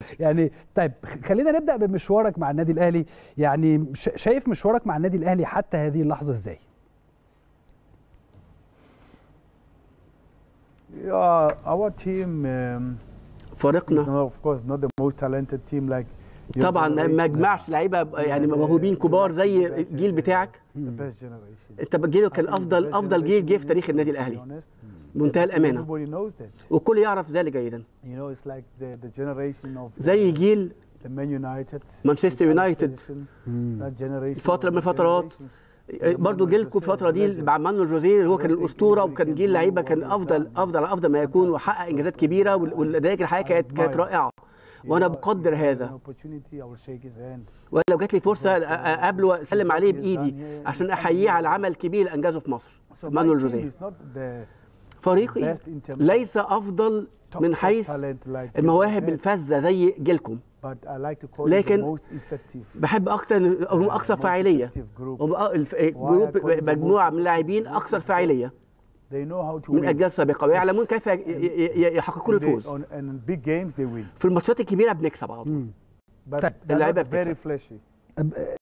يعني طيب خلينا نبدا بمشوارك مع النادي الاهلي يعني شايف مشوارك مع النادي الاهلي حتى هذه اللحظه ازاي Yeah, our team um, فريقنا no, of course not the most talented team like your طبعا ما generation, يجمعش لعيبه يعني موهوبين كبار زي الجيل بتاعك the best generation. انت جيل كان I think the افضل best افضل جيل جه في generation تاريخ النادي to be الاهلي honest. بمنتهى الامانه Everybody knows that. والكل يعرف ذلك جيدا You know, it's like the, the generation of زي جيل the Man United, مانشستر the يونايتد Ferguson, that generation فترة of من the الفترات generations. برضه جيلكم الفترة دي مع مانويل جوزيه اللي هو كان الأسطورة وكان جيل لعيبة كان أفضل أفضل أفضل ما يكون وحقق إنجازات كبيرة وال- والنتائج الحقيقة كانت كانت رائعة وأنا بقدر هذا ولو جات لي فرصة أ- أقابله وأسلم عليه بإيدي عشان أحييه على العمل الكبير اللي أنجزه في مصر مانويل جوزيه فريقي ليس أفضل من حيث المواهب الفذة زي جيلكم لكن بحب أكتر هم أكثر فاعلية هم أ- الف- جروب مجموعة من اللاعبين أكثر فاعلية من أجيال سابقة ويعلمون كيف ي- ي- ي- يحققون الفوز في الماتشات الكبيرة بنكسب على طول اللعيبة بتكسب. very flashy.